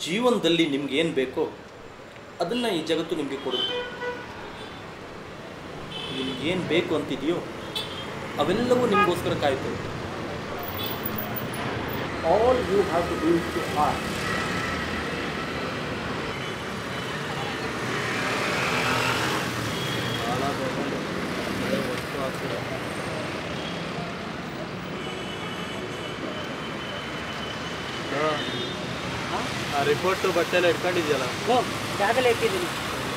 ಜೀವನದಲ್ಲಿ ನಿಮ್ಗೆ ಏನು ಬೇಕೋ ಅದನ್ನು ಈ ಜಗತ್ತು ನಿಮಗೆ ಕೊಡುತ್ತೆ ನಿಮ್ಗೇನು ಬೇಕು ಅಂತಿದೆಯೋ ಅವೆಲ್ಲವೂ ನಿಮಗೋಸ್ಕರ ಕಾಯ್ತವೆ all you have to do to are ಆ ರಿಪೋರ್ಟು ಬಟ್ಟೆ ಎಲ್ಲ ಇಟ್ಕೊಂಡಿದ್ಯಲ್ಲ ಓ ಜಾಗಲೇ ಇಟ್ಟಿದ್ದೀನಿ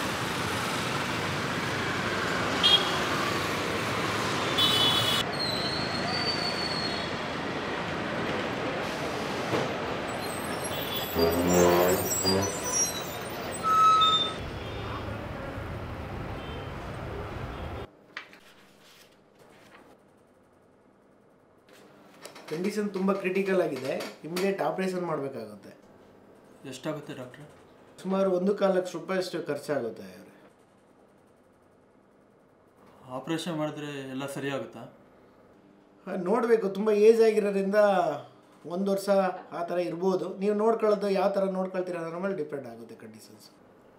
ಕಂಡೀಷನ್ ತುಂಬ ಕ್ರಿಟಿಕಲ್ ಆಗಿದೆ ಇಮಿಡಿಯೇಟ್ ಆಪ್ರೇಷನ್ ಮಾಡಬೇಕಾಗುತ್ತೆ ಎಷ್ಟಾಗುತ್ತೆ ಡಾಕ್ಟ್ರೆ ಸುಮಾರು ಒಂದು ಕಾಲು ಲಕ್ಷ ರೂಪಾಯಿ ಅಷ್ಟು ಖರ್ಚಾಗುತ್ತೆ ಅವ್ರೆ ಆಪ್ರೇಷನ್ ಮಾಡಿದ್ರೆ ಎಲ್ಲ ಸರಿ ಆಗುತ್ತಾ ನೋಡಬೇಕು ತುಂಬ ಏಜ್ ಆಗಿರೋದ್ರಿಂದ ಒಂದು ವರ್ಷ ಆ ಥರ ಇರ್ಬೋದು ನೀವು ನೋಡ್ಕೊಳ್ಳೋದು ಯಾವ ಥರ ನೋಡ್ಕೊಳ್ತೀರ ಅನ್ನೋದ್ರ ಮೇಲೆ ಡಿಪೆಂಡ್ ಆಗುತ್ತೆ ಕಂಡೀಷನ್ಸ್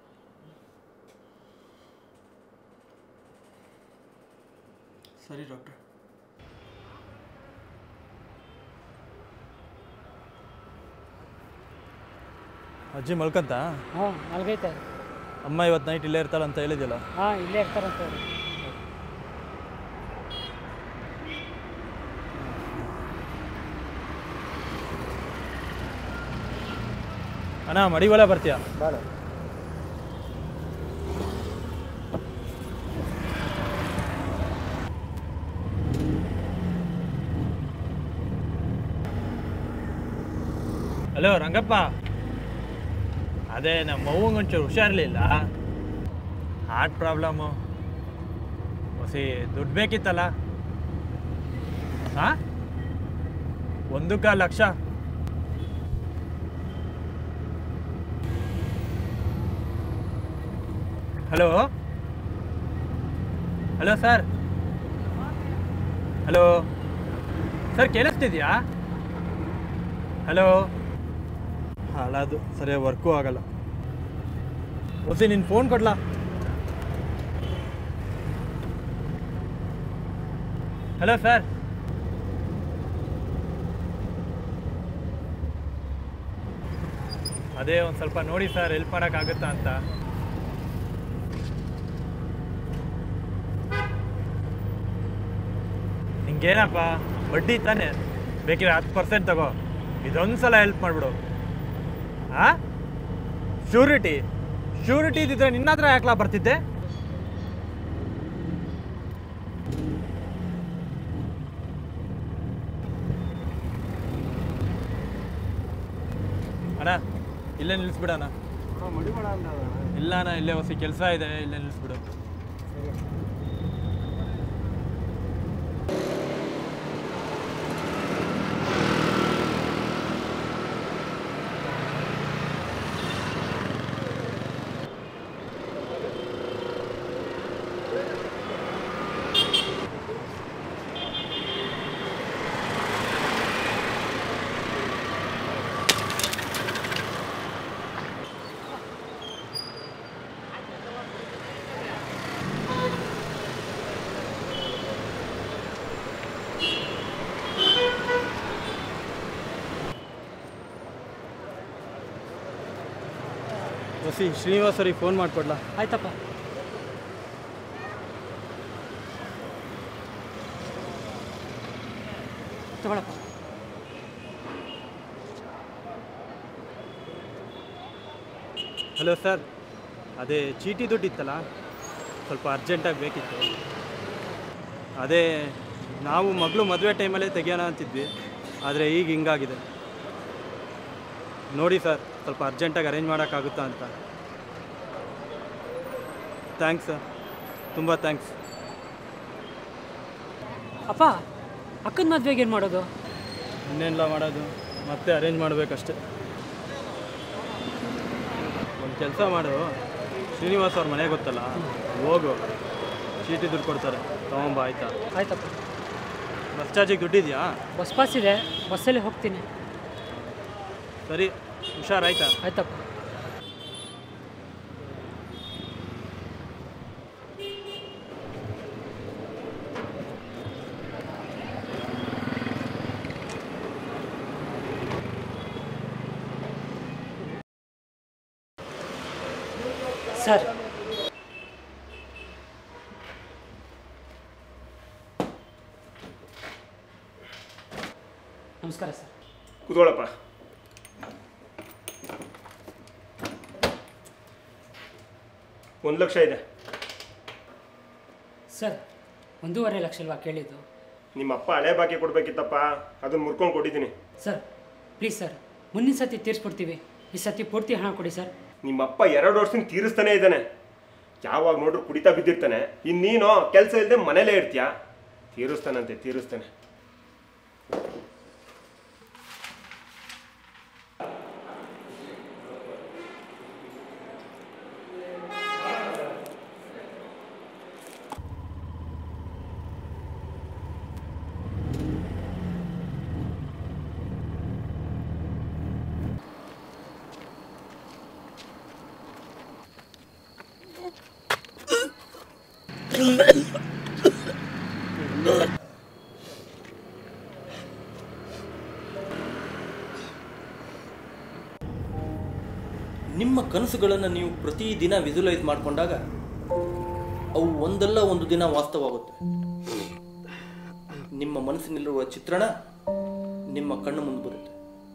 ಸರಿ ಡಾಕ್ಟ್ರೆ ಅಜ್ಜಿ ಮಲ್ಕಂತ ಹ್ಞೂ ಮಲ್ಗೈತೆ ಅಮ್ಮ ಇವತ್ತು ನೈಟ್ ಇಲ್ಲೇ ಇರ್ತಾಳೆ ಅಂತ ಹೇಳಿದ್ಯಲ್ಲ ಹಾಂ ಇಲ್ಲೇ ಇರ್ತಾರಂತ ಅವ್ರು ಅಣ್ಣ ಮಡಿವಳೆ ಬರ್ತೀಯಾ ಬೇಡ ಹಲೋ ರಂಗಪ್ಪ ಅದೇ ನಮ್ಮ ಅವ್ವಂಗೆ ಒಂಚೂರು ಹುಷಾರಿರ್ಲಿಲ್ಲ ಹಾರ್ಟ್ ಪ್ರಾಬ್ಲಮ್ಮು ಹೊಸಿ ದುಡ್ಡು ಬೇಕಿತ್ತಲ್ಲ ಹಾಂ ಒಂದು ಕಾಲು lakh hello hello sir hello sir ಕೇಳಿಸ್ತಿದ್ಯಾ ಹಲೋ ಹಾಳಾದು ಸರಿಯಾಗಿ ವರ್ಕೂ ಆಗಲ್ಲ ಹೊಸಿ ನಿನ್ನ ಫೋನ್ ಕೊಡ್ಲಾ ಹಲೋ ಸರ್ ಅದೇ ಒಂದು ಸ್ವಲ್ಪ ನೋಡಿ ಸರ್ ಹೆಲ್ಪ್ ಮಾಡೋಕ್ಕಾಗುತ್ತಾ ಅಂತ ನಿಂಗೇನಪ್ಪ ಬಡ್ಡಿ ತಾನೆ ಬೇಕಿದ್ರೆ ಹತ್ತು ಪರ್ಸೆಂಟ್ ತಗೋ ಇದೊಂದು ಸಲ ಹೆಲ್ಪ್ ಮಾಡಿಬಿಡು ಆ ಶ್ಯೂರಿಟಿ ಶ್ಯೂರಿಟಿ ಇದ್ದಿದ್ರೆ ನಿನ್ನ ಹತ್ರ ಯಾಕಲಾ ಬರ್ತಿದ್ದೆ ಅಣ್ಣ ಇಲ್ಲೇ ನಿಲ್ಲಿಸ್ಬಿಡಣ ಇಲ್ಲ ಅಣ್ಣ ಇಲ್ಲೇ ಹೊಸ ಕೆಲಸ ಇದೆ ಇಲ್ಲೇ ನಿಲ್ಲಿಸ್ಬಿಡು ಹೊಸಿ ಶ್ರೀನಿವಾಸರಿಗೆ ಫೋನ್ ಮಾಡಿಕೊಡ್ಲಾ ಆಯ್ತಪ್ಪ ತಗೊಳಪ್ಪ ಹಲೋ ಸರ್ ಅದೇ ಚೀಟಿ ದುಡ್ಡಿತ್ತಲ್ಲ ಸ್ವಲ್ಪ ಅರ್ಜೆಂಟಾಗಿ ಬೇಕಿತ್ತು ಅದೇ ನಾವು ಮಗಳು ಮದುವೆ ಟೈಮಲ್ಲೇ ತೆಗಿಯೋಣ ಅಂತಿದ್ವಿ ಆದರೆ ಈಗ ಹಿಂಗಾಗಿದೆ ನೋಡಿ ಸರ್ ಸ್ವಲ್ಪ ಅರ್ಜೆಂಟಾಗಿ ಅರೇಂಜ್ ಮಾಡೋಕ್ಕಾಗುತ್ತಾ ಅಂತ ಥ್ಯಾಂಕ್ಸ್ ಸರ್ ತುಂಬ ಥ್ಯಾಂಕ್ಸ್ ಅಪ್ಪ ಅಕ್ಕನ ಮದ್ವೆಗೆ ಏನು ಮಾಡೋದು ಇನ್ನೇನೆಲ್ಲ ಮಾಡೋದು ಮತ್ತೆ ಅರೇಂಜ್ ಮಾಡಬೇಕಷ್ಟೆ ಒಂದು ಕೆಲಸ ಮಾಡು ಶ್ರೀನಿವಾಸ್ ಅವ್ರ ಮನೆ ಗೊತ್ತಲ್ಲ ಹೋಗು ಚೀಟಿ ದುಡ್ಡು ಕೊಡ್ತಾರೆ ತಗೊಂಬ ಆಯ್ತಾ ಆಯ್ತಪ್ಪ ಬಸ್ ಚಾರ್ಜಿಗೆ ದುಡ್ಡಿದೆಯಾ ಬಸ್ ಪಾಸ್ ಇದೆ ಬಸ್ಸಲ್ಲಿ ಹೋಗ್ತೀನಿ ಸರಿ ಹುಷಾರಾಯ್ತಾ ಆಯ್ತಪ್ಪ ಸರ್ ನಮಸ್ಕಾರ ಸರ್ ಕೂತ್ಕೊಳ್ಳಪ್ಪ ಒಂದು ಲಕ್ಷ ಇದೆ ಸರ್ ಒಂದೂವರೆ ಲಕ್ಷ ಅಲ್ವಾ ಕೇಳಿದ್ದು ನಿಮ್ಮ ಅಪ್ಪ ಹಳೆ ಬಾಕಿ ಕೊಡ್ಬೇಕಿತ್ತಪ್ಪ ಅದನ್ನ ಮುರ್ಕೊಂಡು ಕೊಟ್ಟಿದ್ದೀನಿ ಸರ್ ಪ್ಲೀಸ್ ಸರ್ ಮುಂದಿನ ಸತಿ ತೀರಿಸ್ಬಿಡ್ತೀವಿ ಈ ಸತಿ ಪೂರ್ತಿ ಹಣ ಕೊಡಿ ಸರ್ ನಿಮ್ಮ ಅಪ್ಪ ಎರಡು ವರ್ಷದಿಂದ ತೀರಿಸ್ತಾನೆ ಇದ್ದಾನೆ ಯಾವಾಗ ನೋಡ್ರು ಕುಡಿತಾ ಬಿದ್ದಿರ್ತಾನೆ ಇನ್ನು ನೀನು ಕೆಲಸ ಇಲ್ಲದೆ ಮನೇಲೇ ಇರ್ತೀಯ ತೀರಿಸ್ತಾನಂತೆ ತೀರಿಸ್ತಾನೆ ನಿಮ್ಮ ಕನಸುಗಳನ್ನು ನೀವು ಪ್ರತಿದಿನ ವಿಜುವಲೈಸ್ ಮಾಡಿಕೊಂಡಾಗ ಅವು ಒಂದಲ್ಲ ಒಂದು ದಿನ ವಾಸ್ತವವಾಗುತ್ತೆ ನಿಮ್ಮ ಮನಸ್ಸಿನಲ್ಲಿರುವ ಚಿತ್ರಣ ನಿಮ್ಮ ಕಣ್ಣು ಮುಂದೆ ಬರುತ್ತೆ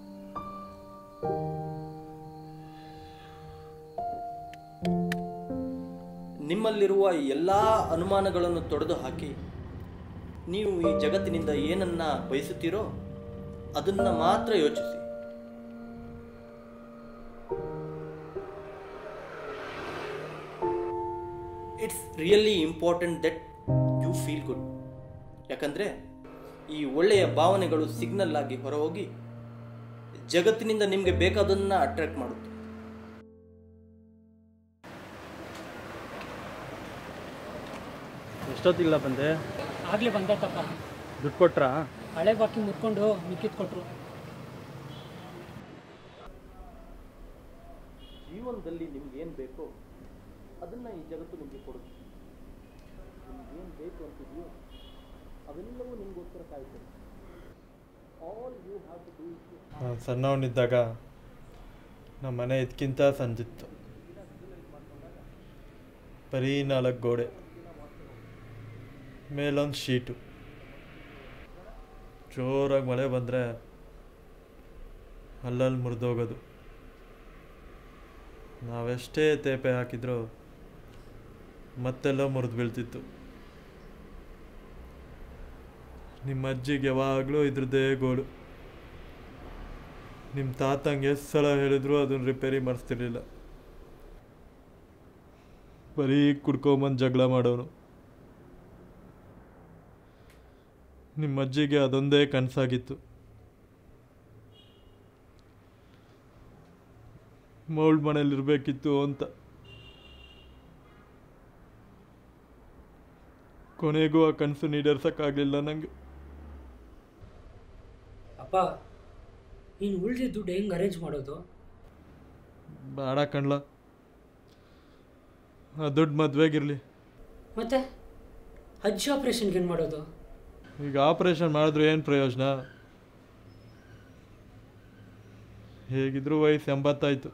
ನಿಮ್ಮಲ್ಲಿರುವ ಎಲ್ಲ ಅನುಮಾನಗಳನ್ನು ತೊಡೆದು ಹಾಕಿ ನೀವು ಈ ಜಗತ್ತಿನಿಂದ ಏನನ್ನ ಬಯಸುತ್ತೀರೋ ಅದನ್ನ ಮಾತ್ರ ಯೋಚಿಸಿ it's really important that you feel good ಯಾಕಂದರೆ ಈ ಒಳ್ಳೆಯ ಭಾವನೆಗಳು ಸಿಗ್ನಲ್ ಆಗಿ ಹೊರಹೋಗಿ ಜಗತ್ತಿನಿಂದ ನಿಮಗೆ ಬೇಕಾದನ್ನ ಅಟ್ರಾಕ್ಟ್ ಮಾಡುತ್ತೆ ಎಷ್ಟೊತ್ತಿಲ್ಲ ಬಂದೆ ಆಗಲೇ ಬಂದೈತಪ್ಪ ದುಡ್ಡು ಕೊಟ್ರಾ ಹಳೆ ಬಾಕಿ ಮುಟ್ಕೊಂಡು ಮಿಕ್ಕಿದ್ ಕೊಟ್ರು ಜೀವನದಲ್ಲಿ ನಿಮ್ಗೆ ಏನು ಬೇಕೋ ಅದನ್ನ ಈ ಜಗತ್ತು ನಿಮಗೆ ಕೊಡುತ್ತೆ ನಿಮ್ಗೆ ಏನು ಬೇಕು ಅಂತಿದೆಯೋ ಅವೆಲ್ಲವೂ ನಿಮಗೋಸ್ಕರ ಕಾಯ್ತದೆ all you have to do is ನಾನು ಸಣ್ಣವನಿದ್ದಾಗ ನಮ್ಮ ಮನೆ ಇದಕ್ಕಿಂತ ಸಂಜಿತ್ತು ಬರೀ ನಾಲ್ಕು ಗೋಡೆ ಮೇಲೊಂದು ಶೀಟು ಜೋರಾಗಿ ಮಳೆ ಬಂದರೆ ಅಲ್ಲಲ್ಲಿ ಮುರಿದೋಗೋದು ನಾವೆಷ್ಟೇ ತೇಪೆ ಹಾಕಿದ್ರೂ ಮತ್ತೆಲ್ಲ ಮುರಿದು ಬೀಳ್ತಿತ್ತು ನಿಮ್ಮ ಅಜ್ಜಿಗೆ ಯಾವಾಗಲೂ ಇದ್ರದ್ದೇ ಗೋಳು ನಿಮ್ಮ ತಾತಂಗೆ ಎಷ್ಟು ಸಲ ಹೇಳಿದ್ರು ಅದನ್ನ ರಿಪೇರಿ ಮಾಡಿಸ್ತಿರ್ಲಿಲ್ಲ ಬರೀ ಕುಡ್ಕೊಂಬಂದು ಜಗಳ ಮಾಡೋನು ನಿಮ್ಮ ಅಜ್ಜಿಗೆ ಅದೊಂದೇ ಕನಸಾಗಿತ್ತು ಮೌಲ್ಡ್ ಮನೇಲಿ ಇರಬೇಕಿತ್ತು ಅಂತ ಕೊನೆಗೂ ಆ ಕನಸು ಈಡೇರ್ಸಕ್ಕಾಗಲಿಲ್ಲ ನನಗೆ ಅಪ್ಪ ನೀನು ಉಳಿದ ದುಡ್ಡು ಹೆಂಗೆ ಅರೇಂಜ್ ಮಾಡೋದು ಬೇಡ ಕಣ್ಲ ಆ ದುಡ್ಡು ಮದುವೆಗಿರಲಿ ಮತ್ತೆ ಅಜ್ಜಿ ಆಪ್ರೇಷನ್ಗೆ ಏನು ಮಾಡೋದು ಈಗ ಆಪರೇಷನ್ ಮಾಡಿದ್ರೆ ಏನು ಪ್ರಯೋಜನ ಹೇಗಿದ್ರು ವಯಸ್ಸು ಎಂಬತ್ತಾಯ್ತು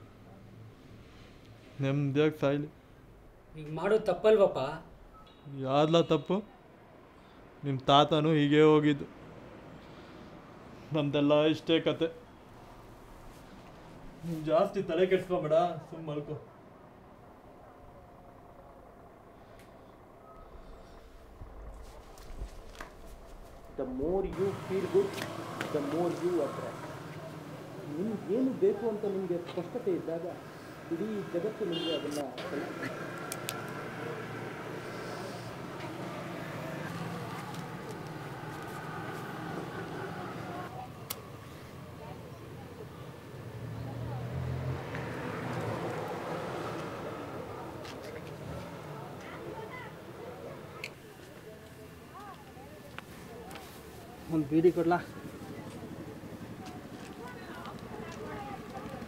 ನೆಮ್ಮದಿಯಾಗಿ ಸಾಯ್ಲಿ ಈಗ ಮಾಡೋದು ತಪ್ಪಲ್ವಪ್ಪ ಯಾವ್ದಲ್ಲ ತಪ್ಪು ನಿಮ್ಮ ತಾತನೂ ಹೀಗೆ ಹೋಗಿದ್ದು ನಮ್ದೆಲ್ಲ ಇಷ್ಟೇ ಕತೆ ನೀನ್ ಜಾಸ್ತಿ ತಲೆ ಕೆಡ್ಸ್ಕೊಬೇಡ ಸುಮ್ಮ ಮಲ್ಕೋ the more you feel good the more you attract ನಿಮ್ಗೇನು ಬೇಕು ಅಂತ ನಿಮಗೆ ಸ್ಪಷ್ಟತೆ ಇದ್ದಾಗ ಇಡೀ ಜಗತ್ತು ನಿಮಗೆ ಅದನ್ನು ಒಂದು ಬೀಡಿ ಕೊಡ್ಲಾ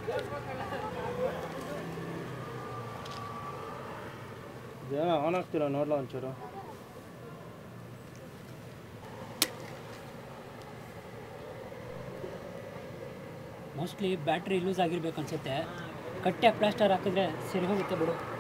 ಇದೇನೋ ಆನ್ ಆಗ್ತಿಲ್ಲ ನೋಡ್ಲ ಒಂಚೂರು ಮೋಸ್ಟ್ಲಿ ಬ್ಯಾಟ್ರಿ ಲೂಸ್ ಆಗಿರ್ಬೇಕು ಅನ್ಸುತ್ತೆ ಕಟ್ಟೆ ಪ್ಲಾಸ್ಟರ್ ಹಾಕಿದ್ರೆ ಸರಿ ಹೋಗುತ್ತೆ ಬಿಡು